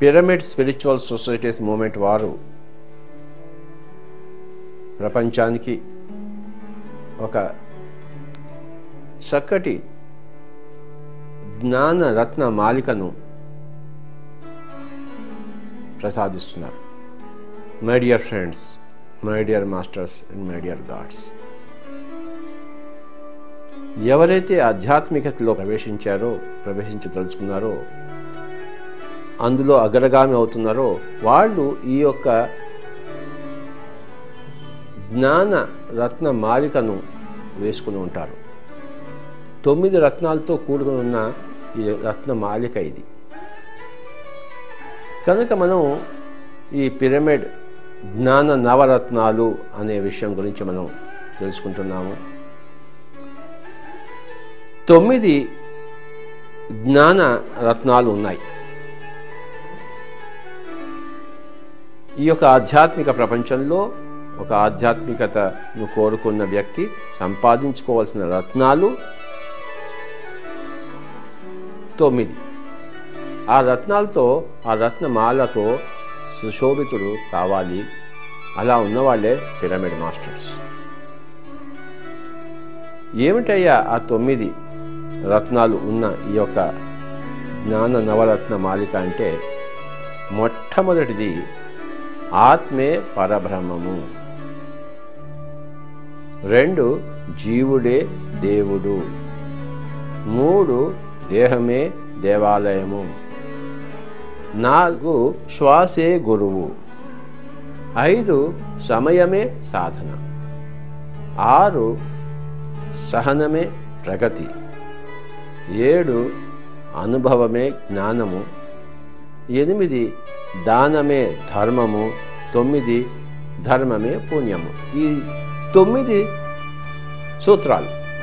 pyramid spiritual societies moment వారు ప్రపంచానికి ఒక చక్కటి జ్ఞాన రత్న మాలికను ప్రసాదిస్తున్నారు my dear friends my dear masters and my dear gods ఎవరైతే ఆధ్యాత్మికతలో ప్రవేశించారో ప్రవేశించదలుచుకున్నారో అందులో అగ్రగామి అవుతున్నారో వాళ్ళు ఈ యొక్క జ్ఞాన రత్న మాలికను వేసుకుని ఉంటారు తొమ్మిది రత్నాలతో కూడుకుని ఉన్న ఈ రత్న మాలిక ఇది కనుక మనం ఈ పిరమిడ్ జ్ఞాన నవరత్నాలు అనే విషయం గురించి మనం తెలుసుకుంటున్నాము తొమ్మిది జ్ఞాన రత్నాలు ఉన్నాయి ఈ యొక్క ఆధ్యాత్మిక ప్రపంచంలో ఒక ఆధ్యాత్మికతను కోరుకున్న వ్యక్తి సంపాదించుకోవాల్సిన రత్నాలు తొమ్మిది ఆ రత్నాలతో ఆ రత్నమాలతో సుశోభితుడు కావాలి అలా ఉన్నవాళ్లే పిరమిడ్ మాస్టర్స్ ఏమిటయ్యా ఆ తొమ్మిది రత్నాలు ఉన్న ఈ యొక్క జ్ఞాన నవరత్న మాలిక అంటే మొట్టమొదటిది ఆత్మే పరబ్రహ్మము రెండు జీవుడే దేవుడు మూడు దేహమే దేవాలయము నాలుగు శ్వాసే గురువు ఐదు సమయమే సాధన ఆరు సహనమే ప్రగతి ఏడు అనుభవమే జ్ఞానము ఎనిమిది దానమే ధర్మము తొమ్మిది ధర్మమే పుణ్యము ఈ తొమ్మిది సూత్రాలు